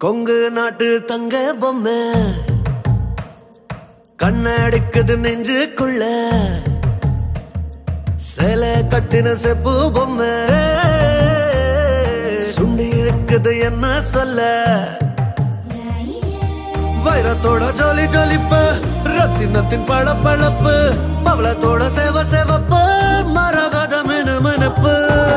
கொங்கு நாட்டு தங்க பொம்மை கண்ணடிக்குது நெஞ்சுக்குள்ள சேலை கட்டின செப்பு பொம்மை சுண்டி இருக்குது என்ன சொல்ல வைரத்தோட ஜொலி ஜொலிப்பு ரத்தினத்தின் பளபளப்பு பவளத்தோட சேவ சேவப்பு மரகத மினு மினுப்பு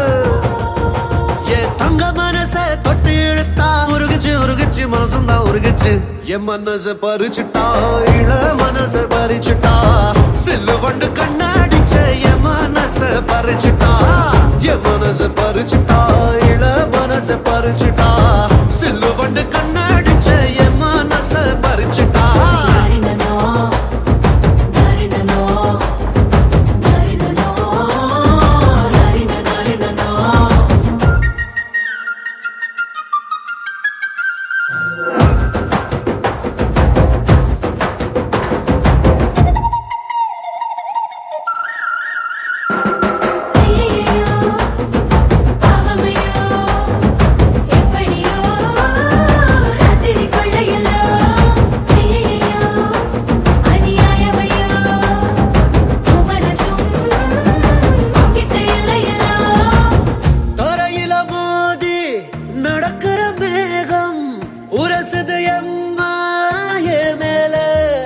என் தங்க மனச தொட்டு இழுத்தா உருகிச்சு உருகிச்சு மனசுந்தா உருகிச்சு என் மனச பறிச்சுட்டா இள மனச பறிச்சுட்டா சில்லு வண்டு கண்ணாடிச்ச என் மனச பறிச்சுட்டா என் மனச பறிச்சுட்டா இள மனச பறிச்சுட்டா சில்லு வண்டு கண்ணாடிச்ச என் மனச பறிச்சுட்டா 나리나노 나리나노 나리나노 나리나 나리나노 ஐயையோ பாவமையோ எப்படியோ ராத்திரி கொள்ளையல்லோ ஐயையோ அநியாயமையோ உமனசும் உங்கிட்ட இல்லையல்லோ தரையில மோதி நடக்கிற மேகம் உரசுது எம்மா என் மேல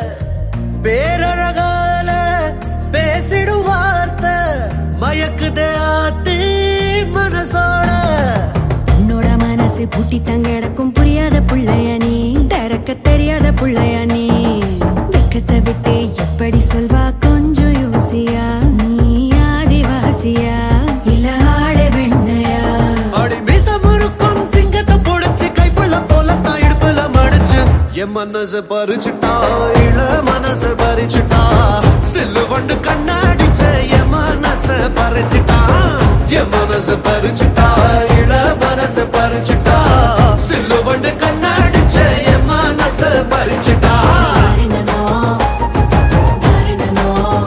பேரழகால பேசிடும் வார்த்தை மயக்குதே ஆத்தி மனசோட உன்னோட மனசு பூட்டி தங்க இடக்கும் புரியாத புள்ளைய நீ திறக்க தெரியாத புள்ளைய நீ வெக்கத்தை விட்டு எப்படி சொல்வா கொஞ்சம் யோசியா நீ ஆதிவாசியா இல்ல ஆடு வெண்ணையா அடி மீச முறுக்கும் சிங்கத்தை புடிச்சு கைப்புள்ள போல தான் இடுப்புல மடிச்சு என் மனச பறிச்சுட்டா இள மனச பறிச்சுட்டா சில்லு வண்டு கண்ணாடிச்ச என் மனச பறிச்சுட்டா என் மனச பறிச்சுட்டா இள மனச பறிச்சுட்டா சில்லு வண்டு கண்ணாடிச்ச என் மனச பறிச்சுட்டா 나리나노 나리나노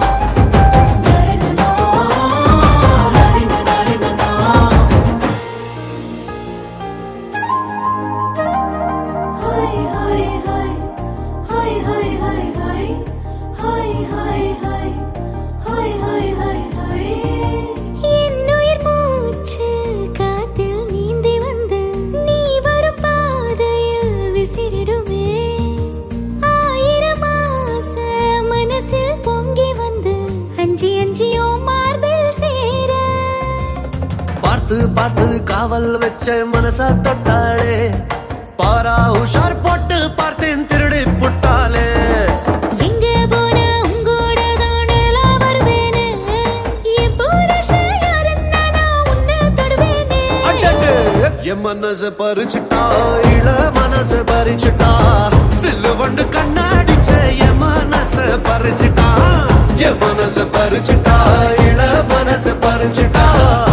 나리나노 나리나 나리나노 하이 하이 하이 하이 하이 하이 하이 하이 하이 하이 하이 하이 하이 하이 என்னுயிர் மூச்சு காத்தில் நீந்தி வந்து நீ வரும் பாதையில் விசிறிடுமே ஆயிரம் ஆசை மனசில் பொங்கி வந்து அஞ்சி அஞ்சியோ மார்பில் சேர பார்த்து பார்த்து காவல் வச்ச மனச தொட்டாளே பாரா உஷார் போட்டு பார்த்தேன் திருடி புட்டாளே எங்க போனா உங்கூட தான் நிழலா வருவேனே என் புருஷன் யாருன்னா நான் உன்னை தொடுவேனே அடடே, என் மனச பறிச்சுட்டா இள மனச பறிச்சுட்டா சில்லு வண்டு கண்ணாடிச்ச என் மனச பறிச்சுட்டா என் மனச பறிச்சுட்டா இள மனச பறிச்சுட்டா